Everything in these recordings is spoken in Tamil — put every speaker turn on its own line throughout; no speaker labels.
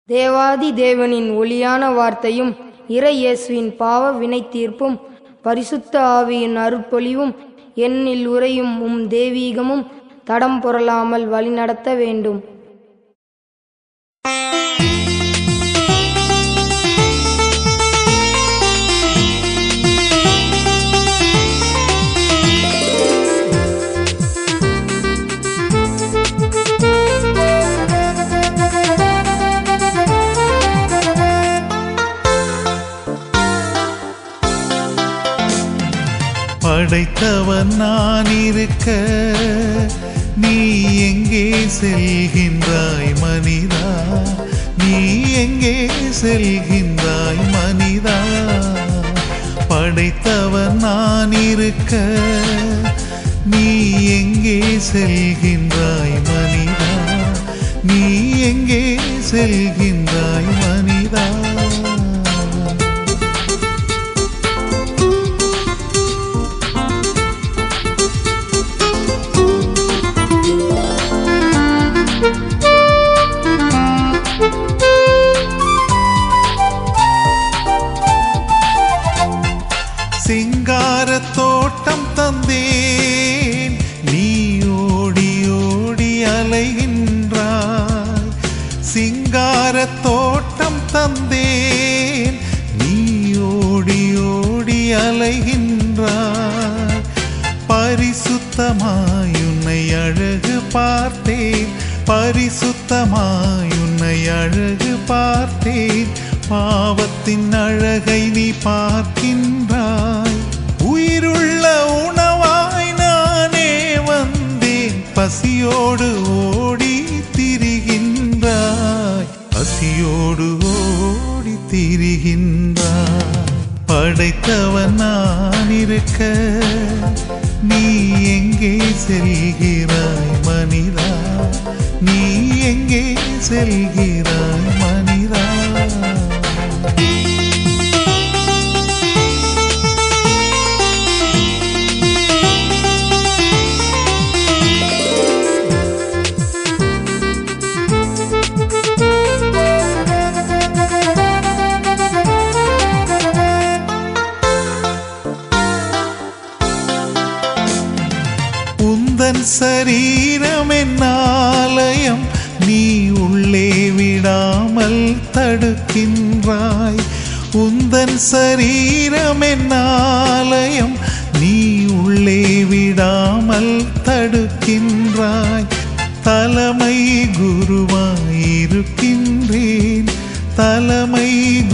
தேவாதி தேவனின் ஒளியான வார்த்தையும் இறை இயேசுவின் பாவ வினை தீர்ப்பும் பரிசுத்த ஆவியின் அருட்பொழிவும் என்னில் உறையும் உம் தெய்வீகமும் தடம் புரளாமல் வழிநடத்த வேண்டும்
படைத்தவன் நான் இருக்க நீ எங்கே செல்கின்றாய் மனிதா நீ எங்கே செல்கின்றாய் மனிதா படைத்தவன் நான் இருக்க நீ எங்கே செல்கின்றாய் மனிதா நீ எங்கே செல்கின்றாய் மனிதா சிங்கார தோட்டம் தந்தேன் நீ ஓடி ஓடி அலைகின்றாய் சிங்கார தோட்டம் தந்தேன் நீ ஓடி ஓடி அலைகின்றாய் பரிசுத்தமாய் உன்னை அழகு பார்த்தேன் பரிசுத்தமாய் உன்னை அழகு பார்த்தேன் பாவத்தின் அழகை நீ பார்க்கின்றாய் உயிருள்ள உணவாய் நானே வந்தேன் பசியோடு ஓடி திரிகின்றாய் பசியோடு ஓடி திரிகின்றாய் படைத்தவன் நான் இருக்க நீ எங்கே செல்கிறாய் மனிதா நீ எங்கே செல்கிறாய் மனிதா உந்தன் சரீரம் என்னாலயம் நீ உள்ளே விடாமல் தடுக்கின்றாய் உந்தன் சரீரம் என்னாலயம் நீ உள்ளே விடாமல் தடுக்கின்றாய் தலைமை குருவாயிருக்கின்றேன் தலைமை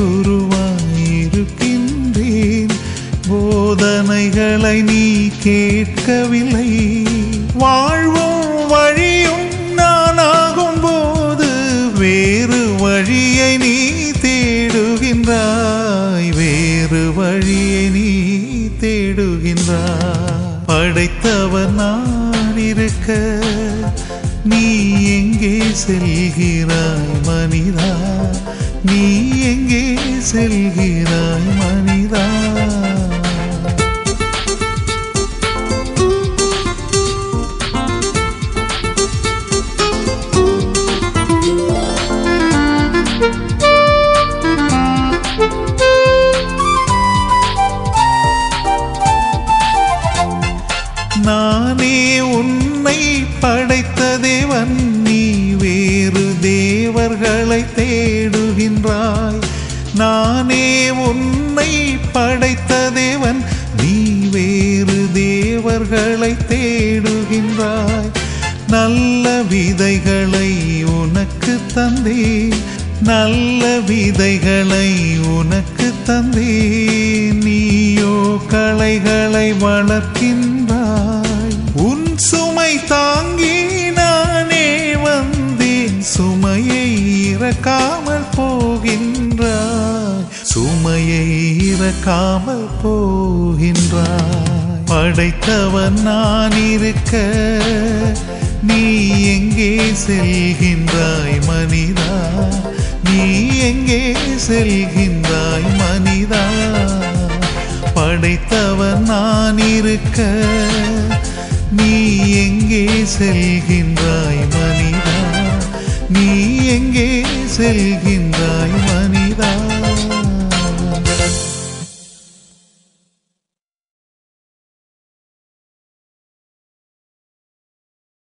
குருவாயிருக்கின்றேன் போதனைகளை நீ கேட்கவில்லை வாழ்வும் வழியும் நானாகும் போது வேறு வழியை நீ தேடுகின்றாய் வேறு வழியை நீ தேடுகின்றாய் படைத்தவன் நான் இருக்க நீ எங்கே செல்கிறாய் மனிதா நீ எங்கே செல்கிறாய் மனிதா நானே உன்னை படைத்த தேவன் நீ வேறு தேவர்களை தேடுகின்றாய் நானே உன்னை படைத்த தேவன் நீ வேறு தேவர்களை தேடுகின்றாய் நல்ல விதைகளை உனக்கு தந்தேன் நல்ல விதைகளை உனக்கு தந்தேன் நீயோ களைகளை வளர்க்கின்றாய் உன் சுமை தாங்கி நானே வந்தேன் சுமையை இறக்காமல் போகின்றாய் சுமையை இறக்காமல் போகின்றாய் படைத்தவன் நான் இருக்க நீ எங்கே செல்கின்றாய் மனிதா நீ எங்கே செல்கின்றாய் மனிதா படைத்தவன் நான் இருக்க நீ எங்கே செல்கின்றாய் மனிதா நீ எங்கே செல்கின்றாய் மனிதா